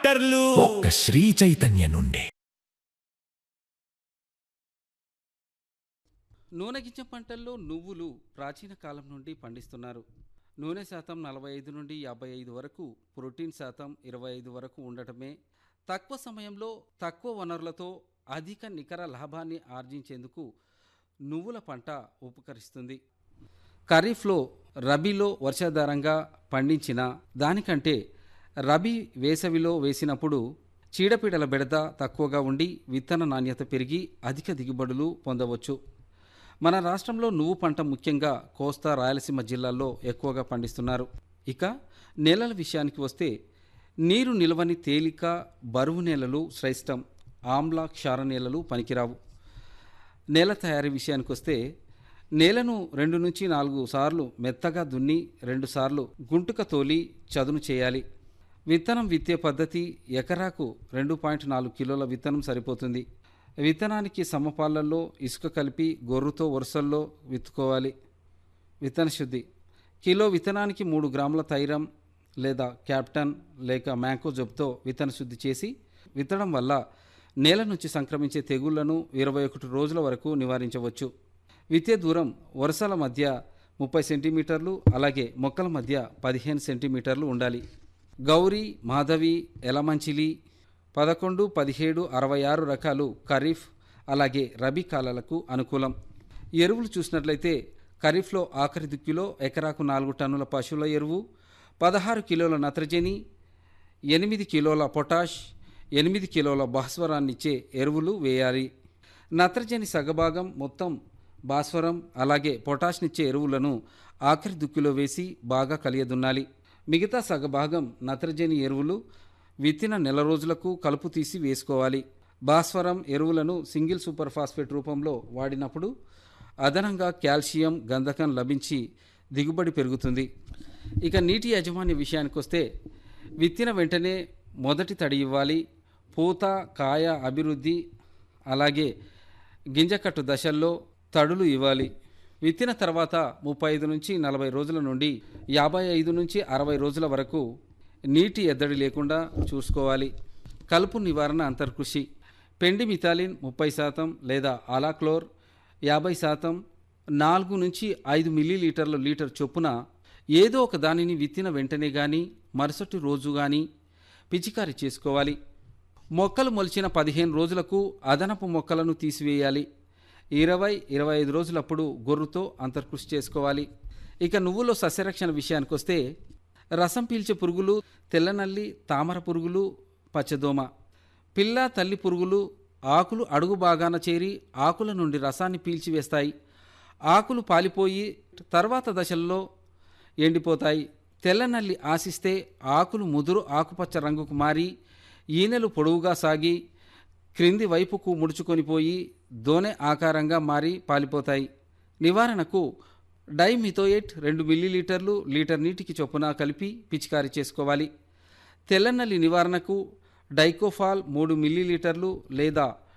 ట్రాక్టర్లు ఒక్క శ్రీ చైతన్య నుండి నూనె గింజ పంటల్లో నువ్వులు ప్రాచీన కాలం నుండి పండిస్తున్నారు నూనె శాతం నలభై ఐదు నుండి యాభై ఐదు వరకు ప్రోటీన్ శాతం ఇరవై ఐదు వరకు ఉండటమే తక్కువ సమయంలో తక్కువ వనరులతో అధిక నికర లాభాన్ని ఆర్జించేందుకు నువ్వుల పంట ఉపకరిస్తుంది ఖరీఫ్లో రబీలో వర్షాధారంగా పండించిన దానికంటే రబీ వేసవిలో వేసినప్పుడు చీడపీడల బెడద తక్కువగా ఉండి విత్తన నాణ్యత పెరిగి అధిక దిగుబడులు పొందవచ్చు మన రాష్ట్రంలో నువ్వు పంట ముఖ్యంగా కోస్తా రాయలసీమ జిల్లాల్లో ఎక్కువగా పండిస్తున్నారు ఇక నేలల విషయానికి వస్తే నీరు నిల్వని తేలిక బరువు నేలలు శ్రేష్టం ఆమ్ల క్షార నేలలు పనికిరావు నేల తయారీ విషయానికి వస్తే నేలను రెండు నుంచి నాలుగు సార్లు మెత్తగా దున్ని రెండు సార్లు గుంటుక తోలి చదును చేయాలి విత్తనం విత్తే పద్ధతి ఎకరాకు రెండు పాయింట్ నాలుగు కిలోల విత్తనం సరిపోతుంది విత్తనానికి సమపాలల్లో ఇసుక కలిపి గొర్రుతో వరుసల్లో విత్తుకోవాలి విత్తన శుద్ధి కిలో విత్తనానికి మూడు గ్రాముల తైరం లేదా క్యాప్టన్ లేక మ్యాంకో జబ్తో విత్తన శుద్ధి చేసి విత్తడం వల్ల నేల నుంచి సంక్రమించే తెగుళ్లను ఇరవై ఒకటి రోజుల వరకు నివారించవచ్చు విత్తే దూరం వరుసల మధ్య ముప్పై సెంటీమీటర్లు అలాగే మొక్కల మధ్య పదిహేను సెంటీమీటర్లు ఉండాలి గౌరీ మాధవి ఎలమంచిలి పదకొండు పదిహేడు అరవై ఆరు రకాలు ఖరీఫ్ అలాగే రబీ కాలాలకు అనుకూలం ఎరువులు చూసినట్లయితే ఖరీఫ్లో ఆఖరి దిక్కులో ఎకరాకు నాలుగు టన్నుల పశువుల ఎరువు పదహారు కిలోల నత్రజని ఎనిమిది కిలోల పొటాష్ ఎనిమిది కిలోల భాస్వరాన్నిచ్చే ఎరువులు వేయాలి నత్రజని సగభాగం మొత్తం భాస్వరం అలాగే పొటాష్నిచ్చే ఎరువులను ఆఖరి దుక్కిలో వేసి బాగా కలియదున్నాలి మిగతా సగభాగం నత్రజని ఎరువులు విత్తిన నెల రోజులకు కలుపు తీసి వేసుకోవాలి భాస్వరం ఎరువులను సింగిల్ సూపర్ ఫాస్ఫేట్ రూపంలో వాడినప్పుడు అదనంగా కాల్షియం గంధకం లభించి దిగుబడి పెరుగుతుంది ఇక నీటి యాజమాన్య విషయానికి వస్తే విత్తిన వెంటనే మొదటి తడి ఇవ్వాలి పూత కాయ అభివృద్ధి అలాగే గింజకట్టు దశల్లో తడులు ఇవ్వాలి విత్తిన తర్వాత ముప్పై ఐదు నుంచి నలభై రోజుల నుండి యాభై ఐదు నుంచి అరవై రోజుల వరకు నీటి ఎద్దడి లేకుండా చూసుకోవాలి కలుపు నివారణ అంతర్కృషి పెండి మిథాలిన్ ముప్పై శాతం లేదా అలాక్లోర్ యాభై శాతం నాలుగు నుంచి ఐదు మిల్లీలీటర్ల లీటర్ చొప్పున ఏదో ఒక దానిని విత్తిన వెంటనే కానీ మరుసటి రోజు కానీ పిచికారి చేసుకోవాలి మొక్కలు మొలిచిన పదిహేను రోజులకు అదనపు మొక్కలను తీసివేయాలి ఇరవై ఇరవై ఐదు రోజులప్పుడు గొర్రుతో అంతర్కృషి చేసుకోవాలి ఇక నువ్వులో సస్యరక్షణ విషయానికి వస్తే రసం పీల్చే పురుగులు తెల్లనల్లి తామర పురుగులు పచ్చదోమ పిల్ల తల్లి పురుగులు ఆకులు అడుగు భాగాన చేరి ఆకుల నుండి రసాన్ని పీల్చివేస్తాయి ఆకులు పాలిపోయి తర్వాత దశల్లో ఎండిపోతాయి తెల్లనల్లి ఆశిస్తే ఆకులు ముదురు ఆకుపచ్చ రంగుకు మారి ఈనెలు పొడవుగా సాగి క్రింది వైపుకు ముడుచుకొనిపోయి దోనె ఆకారంగా మారి పాలిపోతాయి నివారణకు డైమిథోయేట్ రెండు మిల్లీలీటర్లు లీటర్ నీటికి చొప్పున కలిపి పిచికారీ చేసుకోవాలి తెల్లనల్లి నివారణకు డైకోఫాల్ మూడు మిల్లీలీటర్లు లేదా